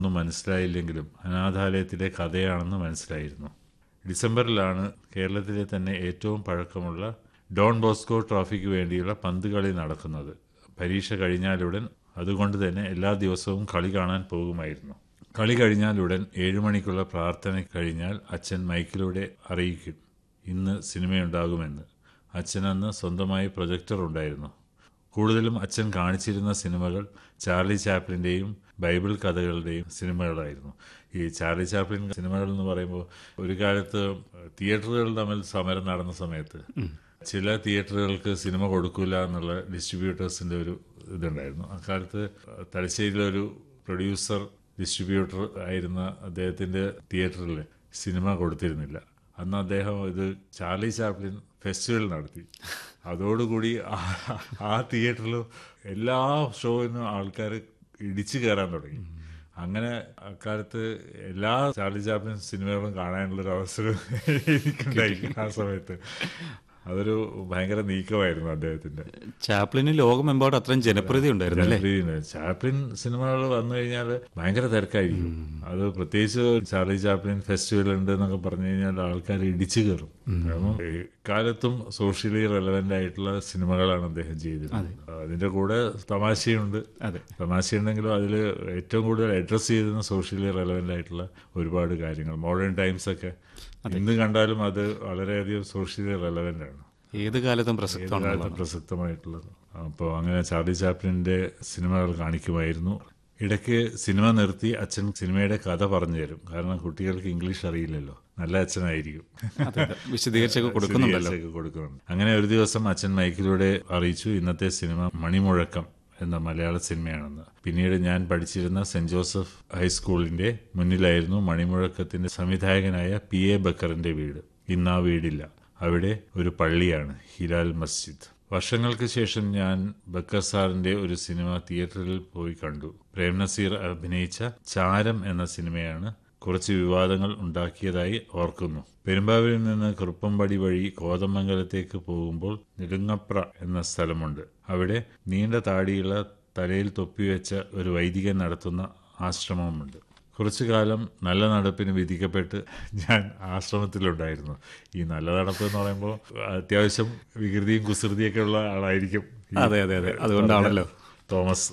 ഒന്നും മനസ്സിലായില്ലെങ്കിലും അനാഥാലയത്തിലെ കഥയാണെന്ന് മനസ്സിലായിരുന്നു ഡിസംബറിലാണ് കേരളത്തിലെ തന്നെ ഏറ്റവും പഴക്കമുള്ള ഡോൺ ബോസ്കോ ട്രോഫിക്ക് വേണ്ടിയുള്ള പന്ത് കളി നടക്കുന്നത് പരീക്ഷ കഴിഞ്ഞാലുടൻ അതുകൊണ്ട് തന്നെ എല്ലാ ദിവസവും കളി കാണാൻ പോകുമായിരുന്നു കളി കഴിഞ്ഞാലുടൻ ഏഴുമണിക്കുള്ള പ്രാർത്ഥന കഴിഞ്ഞാൽ അച്ഛൻ മൈക്കിലൂടെ അറിയിക്കും ഇന്ന് സിനിമയുണ്ടാകുമെന്ന് അച്ഛൻ അന്ന് സ്വന്തമായി പ്രൊജക്ടർ ഉണ്ടായിരുന്നു കൂടുതലും അച്ഛൻ കാണിച്ചിരുന്ന സിനിമകൾ ചാർലി ചാപ്ലിൻ്റെയും ബൈബിൾ കഥകളുടെയും സിനിമകളായിരുന്നു ഈ ചാർലി ചാപ്ലിൻ സിനിമകൾ എന്ന് പറയുമ്പോൾ ഒരു കാലത്ത് തിയേറ്ററുകൾ തമ്മിൽ സമരം നടന്ന സമയത്ത് ചില തിയേറ്ററുകൾക്ക് സിനിമ കൊടുക്കില്ല എന്നുള്ള ഡിസ്ട്രിബ്യൂട്ടേഴ്സിൻ്റെ ഒരു ഇതുണ്ടായിരുന്നു അക്കാലത്ത് തലശ്ശേരിയിലൊരു പ്രൊഡ്യൂസർ ഡിസ്ട്രിബ്യൂട്ടർ ആയിരുന്ന അദ്ദേഹത്തിൻ്റെ തിയേറ്ററിൽ സിനിമ കൊടുത്തിരുന്നില്ല അന്ന് അദ്ദേഹം ഇത് ചാർലി ചാപ്ലിൻ ഫെസ്റ്റിവൽ നടത്തി അതോടുകൂടി ആ- ആ തിയേറ്ററിലും എല്ലാ ഷോയിനും ആൾക്കാർ ഇടിച്ചു കയറാൻ തുടങ്ങി അങ്ങനെ അക്കാലത്ത് എല്ലാ ചാർലി ചാപ്ലിൻ സിനിമകളും കാണാനുള്ളൊരു അവസരം എനിക്കുണ്ടായി ആ സമയത്ത് അതൊരു ഭയങ്കര നീക്കമായിരുന്നു അദ്ദേഹത്തിന്റെ ചാപ്ലിന് ലോകമെമ്പാടും അത്രയും ജനപ്രീതി ഉണ്ടായിരുന്നു അല്ലേ ജനപ്രീതിയുണ്ട്. ചാപ്ലിൻ സിനിമകൾ വന്നു കഴിഞ്ഞാൽ ഭയങ്കര തിരക്കായിരിക്കും അത് പ്രത്യേകിച്ച് ചാർലി ചാപ്ലിൻ ഫെസ്റ്റിവൽ ഉണ്ട് എന്നൊക്കെ പറഞ്ഞു കഴിഞ്ഞാൽ ആൾക്കാർ ഇടിച്ചു കയറും കാരണം കാലത്തും സോഷ്യലി റെലവെന്റ് ആയിട്ടുള്ള സിനിമകളാണ് അദ്ദേഹം ചെയ്തിരുന്നത് അതിന്റെ കൂടെ തമാശയുണ്ട് അതെ തമാശയുണ്ടെങ്കിലും അതിൽ ഏറ്റവും കൂടുതൽ അഡ്രസ്സ് ചെയ്തിരുന്ന സോഷ്യലി റെലവെന്റ് ആയിട്ടുള്ള ഒരുപാട് കാര്യങ്ങൾ മോഡേൺ ടൈംസ് ഒക്കെ ഇന്ന് കണ്ടാലും അത് വളരെയധികം സോഷ്യലി റെലവെന്റ് ആണ് ഏത് കാലത്തും പ്രസക്തമാണ് കാലത്ത് പ്രസക്തമായിട്ടുള്ളത് അപ്പോൾ അങ്ങനെ ചാർലി ചാപ്ലിന്റെ സിനിമകൾ കാണിക്കുമായിരുന്നു ഇടയ്ക്ക് സിനിമ നിർത്തി അച്ഛൻ സിനിമയുടെ കഥ പറഞ്ഞു തരും കാരണം കുട്ടികൾക്ക് ഇംഗ്ലീഷ് അറിയില്ലല്ലോ നല്ല അച്ഛനായിരിക്കും അതെ, അതെ. വിശദീകരിച്ചൊക്കെ കൊടുക്കുന്നുണ്ടല്ലോ വിശദീകരിച്ചൊക്കെ കൊടുക്കുന്നുണ്ട് അങ്ങനെ ഒരു ദിവസം അച്ഛൻ മൈക്കിലൂടെ അറിയിച്ചു ഇന്നത്തെ സിനിമ മണിമുഴക്കം എന്ന മലയാള സിനിമയാണെന്ന് പിന്നീട് ഞാൻ പഠിച്ചിരുന്ന സെന്റ് ജോസഫ് ഹൈസ്കൂളിന്റെ മുന്നിലായിരുന്നു മണിമുഴക്കത്തിന്റെ സംവിധായകനായ പി എ ബക്കറിന്റെ വീട് ഇന്ന് ആ വീടില്ല അവിടെ ഒരു പള്ളിയാണ് ഹിലാൽ മസ്ജിദ് വർഷങ്ങൾക്ക് ശേഷം ഞാൻ ബക്കർ സാറിന്റെ ഒരു സിനിമ തിയേറ്ററിൽ പോയി കണ്ടു പ്രേം നസീർ അഭിനയിച്ച ചാരം എന്ന സിനിമയാണ് കുറച്ച് വിവാദങ്ങൾ ഉണ്ടാക്കിയതായി ഓർക്കുന്നു പെരുമ്പാവൂരിൽ നിന്ന് കുറുപ്പമ്പടി വഴി കോതമംഗലത്തേക്ക് പോകുമ്പോൾ നെടുങ്ങപ്ര എന്ന സ്ഥലമുണ്ട് അവിടെ നീണ്ട താടിയുള്ള തലയിൽ തൊപ്പിവെച്ച ഒരു വൈദികൻ നടത്തുന്ന ആശ്രമമുണ്ട് കുറച്ചു കാലം നല്ല നടപ്പിന് വിധിക്കപ്പെട്ട് ഞാൻ ആശ്രമത്തിലുണ്ടായിരുന്നു ഈ നല്ല നടപ്പ് എന്ന് പറയുമ്പോൾ അത്യാവശ്യം വികൃതിയും കുസൃതിയൊക്കെ ഉള്ള ആളായിരിക്കും ഈ അതെ അതെ അതെ അതുകൊണ്ടാണല്ലോ തോമസ്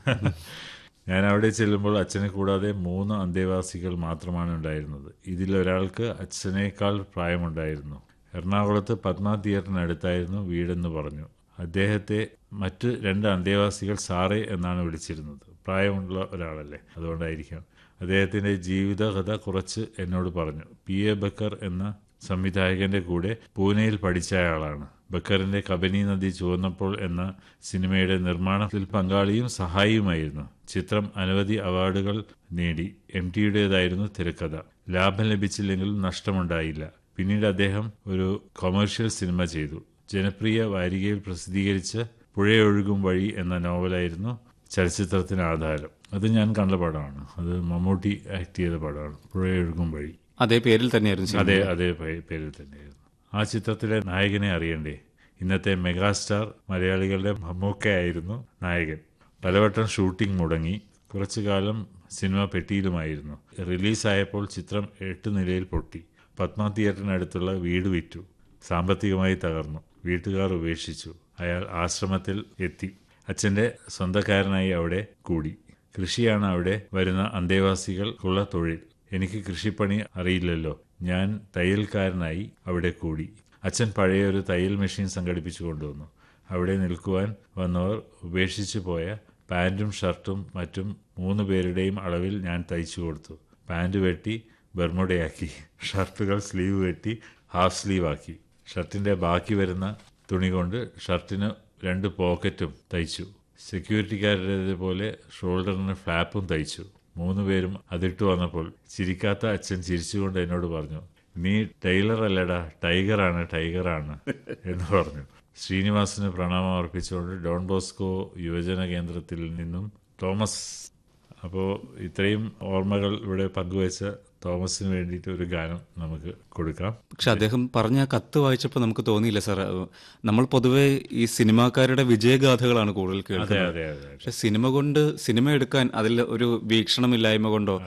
ഞാൻ അവിടെ ചെല്ലുമ്പോൾ അച്ഛനെ കൂടാതെ മൂന്ന് അന്തേവാസികൾ മാത്രമാണ് ഉണ്ടായിരുന്നത് ഇതിലൊരാൾക്ക് അച്ഛനേക്കാൾ പ്രായമുണ്ടായിരുന്നു എറണാകുളത്ത് പത്മ തിയേറ്ററിനടുത്തായിരുന്നു വീടെന്ന് പറഞ്ഞു അദ്ദേഹത്തെ മറ്റ് രണ്ട് അന്തേവാസികൾ സാറേ എന്നാണ് വിളിച്ചിരുന്നത് പ്രായമുള്ള ഒരാളല്ലേ അതുകൊണ്ടായിരിക്കാം അദ്ദേഹത്തിന്റെ ജീവിതകഥ കുറച്ച് എന്നോട് പറഞ്ഞു പി എ ബക്കർ എന്ന സംവിധായകന്റെ കൂടെ പൂനെയിൽ പഠിച്ച ആളാണ് ബക്കറിന്റെ കബനി നദി ചുവന്നപ്പോൾ എന്ന സിനിമയുടെ നിർമ്മാണത്തിൽ പങ്കാളിയും സഹായിയുമായിരുന്നു ചിത്രം അനവധി അവാർഡുകൾ നേടി എം ടിയുടേതായിരുന്നു തിരക്കഥ ലാഭം ലഭിച്ചില്ലെങ്കിലും നഷ്ടമുണ്ടായില്ല പിന്നീട് അദ്ദേഹം ഒരു കൊമേഴ്ഷ്യൽ സിനിമ ചെയ്തു ജനപ്രിയ വാരികയിൽ പ്രസിദ്ധീകരിച്ച പുഴയൊഴുകും വഴി എന്ന നോവലായിരുന്നു ചലച്ചിത്രത്തിന് ആധാരം അത് ഞാൻ കണ്ട പടമാണ് അത് മമ്മൂട്ടി ആക്ട് ചെയ്ത പടമാണ് പുഴയൊഴുകും വഴി അതേ പേരിൽ തന്നെയായിരുന്നു സിനിമ. അതേ അതേ പേ- പേരിൽ തന്നെയായിരുന്നു ആ ചിത്രത്തിലെ നായകനെ അറിയണ്ടേ ഇന്നത്തെ മെഗാസ്റ്റാർ മലയാളികളുടെ മമ്മൂക്കയായിരുന്നു നായകൻ പലവട്ടം ഷൂട്ടിംഗ് മുടങ്ങി കുറച്ചു കാലം സിനിമ പെട്ടിയിലുമായിരുന്നു റിലീസായപ്പോൾ ചിത്രം എട്ട് നിലയിൽ പൊട്ടി പത്മ തിയേറ്ററിനടുത്തുള്ള വീട് വിറ്റു സാമ്പത്തികമായി തകർന്നു വീട്ടുകാർ ഉപേക്ഷിച്ചു അയാൾ ആശ്രമത്തിൽ എത്തി അച്ഛന്റെ സ്വന്തക്കാരനായി അവിടെ കൂടി കൃഷിയാണ് അവിടെ വരുന്ന അന്തേവാസികൾക്കുള്ള തൊഴിൽ എനിക്ക് കൃഷിപ്പണി അറിയില്ലല്ലോ ഞാൻ തയ്യൽക്കാരനായി അവിടെ കൂടി അച്ഛൻ പഴയ ഒരു തയ്യൽ മെഷീൻ സംഘടിപ്പിച്ചു കൊണ്ടുവന്നു അവിടെ നിൽക്കുവാൻ വന്നവർ ഉപേക്ഷിച്ചു പോയ പാൻറ്റും ഷർട്ടും മറ്റും മൂന്ന് പേരുടെയും അളവിൽ ഞാൻ തയ്ച്ചു കൊടുത്തു പാൻറ് വെട്ടി ബർമുടയാക്കി ഷർട്ടുകൾ സ്ലീവ് വെട്ടി ഹാഫ് സ്ലീവ് ആക്കി ഷർട്ടിന്റെ ബാക്കി വരുന്ന തുണി കൊണ്ട് ഷർട്ടിന് രണ്ട് പോക്കറ്റും തയ്ച്ചു സെക്യൂരിറ്റിക്കാരുടെ പോലെ ഷോൾഡറിന് ഫ്ലാപ്പും തയ്ച്ചു മൂന്ന് പേരും അതിട്ട് വന്നപ്പോൾ ചിരിക്കാത്ത അച്ഛൻ ചിരിച്ചുകൊണ്ട് എന്നോട് പറഞ്ഞു നീ ടൈലർ അല്ലടാ ടൈഗറാണ് ടൈഗറാണ് എന്ന് പറഞ്ഞു ശ്രീനിവാസിന് പ്രണാമം അർപ്പിച്ചുകൊണ്ട് ഡോൺ ബോസ്കോ യുവജന കേന്ദ്രത്തിൽ നിന്നും തോമസ് അപ്പോൾ ഇത്രയും ഓർമ്മകൾ ഇവിടെ പങ്കുവച്ച തോമസിന് വേണ്ടിയിട്ട് ഒരു ഗാനം നമുക്ക് കൊടുക്കാം പക്ഷെ അദ്ദേഹം പറഞ്ഞ ആ കത്ത് വായിച്ചപ്പോൾ നമുക്ക് തോന്നിയില്ല സാർ അഹ് നമ്മൾ പൊതുവെ ഈ സിനിമാക്കാരുടെ വിജയഗാഥകളാണ് കൂടുതൽ അതെ കേൾക്കുന്നത് അതെ അതെ പക്ഷെ സിനിമ കൊണ്ട് സിനിമ എടുക്കാൻ അതിൽ ഒരു വീക്ഷണമില്ലായ്മ കൊണ്ടോ